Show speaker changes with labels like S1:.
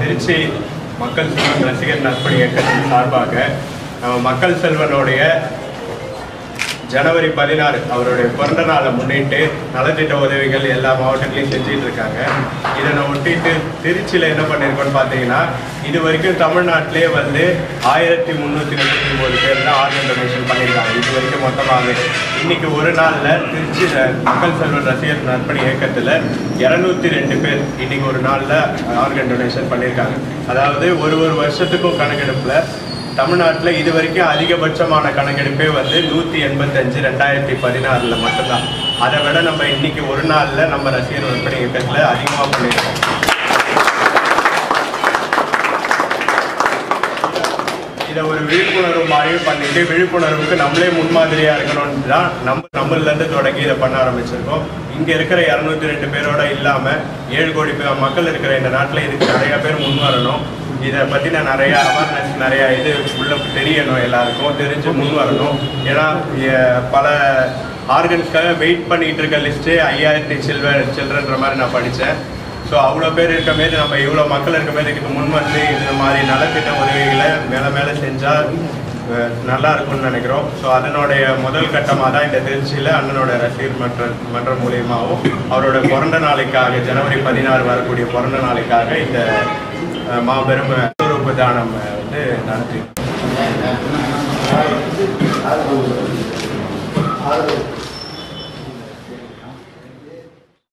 S1: திருச்சி மக்கள் செல்வன் ரசிகர் நற்பணி இயக்கத்தின் சார்பாக நம்ம மக்கள் செல்வனுடைய ஜனவரி பதினாறு அவருடைய பிறந்த நாளை முன்னிட்டு நலத்திட்ட உதவிகள் எல்லா மாவட்டங்களையும் செஞ்சுட்டு இருக்காங்க இதனை ஒட்டிட்டு திருச்சியில் என்ன பண்ணியிருக்கோம்னு பார்த்தீங்கன்னா இது வரைக்கும் தமிழ்நாட்டிலே வந்து ஆயிரத்தி முந்நூற்றி முப்பத்தி ஒன்பது பேர் தான் ஆர்கன் டொனேஷன் பண்ணியிருக்காங்க இது வரைக்கும் மொத்தமாகவே இன்னைக்கு ஒரு நாளில் திருச்சி மக்கள் செல்வன் ரசிகர் நற்பணி இயக்கத்தில் இரநூத்தி ரெண்டு பேர் இன்னைக்கு ஒரு நாளில் ஆர்கன் டொனேஷன் பண்ணியிருக்காங்க அதாவது ஒரு ஒரு வருஷத்துக்கும் கணக்கெடுப்பில் தமிழ்நாட்டில் இது வரைக்கும் அதிகபட்சமான கணக்கெடுப்பே வந்து நூற்றி எண்பத்தஞ்சு ரெண்டாயிரத்தி பதினாறில் மட்டும்தான் அதை விட நம்ம இன்னைக்கு ஒரு நாளில் நம்ம ரசிகர் விற்பனை இயக்கத்தில் அதிகமாக பண்ணியிருக்கோம் இதை ஒரு விழிப்புணர்வு மாதிரியும் பண்ணிட்டு விழிப்புணர்வுக்கு நம்மளே முன்மாதிரியாக இருக்கணும்னு தான் நம்ம நம்மளிலேருந்து தொடங்கி இதை பண்ண ஆரம்பிச்சிருக்கோம் இங்கே இருக்கிற இரநூத்தி ரெண்டு பேரோட இல்லாமல் ஏழு கோடி பேர் மக்கள் இருக்கிற இந்த நாட்டில் இதுக்கு நிறைய பேர் முன் வரணும் இதை பற்றின நிறைய அவேர்னஸ் நிறைய இது உள்ள தெரியணும் எல்லாருக்கும் தெரிஞ்சு முன் வரணும் ஏன்னா எ- பல ஆர்கன்ஸ்க்காக வெயிட் பண்ணிட்டு இருக்க லிஸ்ட்டு ஐயாயிரத்தி சில்வர் சில்ட்ரன்ற மாதிரி நான் படித்தேன் ஸோ அவ்வளோ பேர் இருக்க மாரி நம்ம இவ்வளோ மக்கள் இருக்க மாரி இதுக்கு முன் வந்து இந்த மாதிரி நலத்திட்ட உதவிகளை மேலே மேலே செஞ்சால் நல்லா இருக்கும்னு நினைக்கிறோம் ஸோ அதனுடைய முதல் கட்டமாக தான் இந்த திருச்சியில் அண்ணனோட ரசிகர் மன்ற மன்றம் மூலியமாகவும் அவரோட பிறந்த நாளைக்காக ஜனவரி பதினாறு வரக்கூடிய பிறந்த நாளைக்காக இந்த அஹ், மாபெரும் உறுப்பு தானம் அஹ், வந்து நடத்தி
S2: ஆறு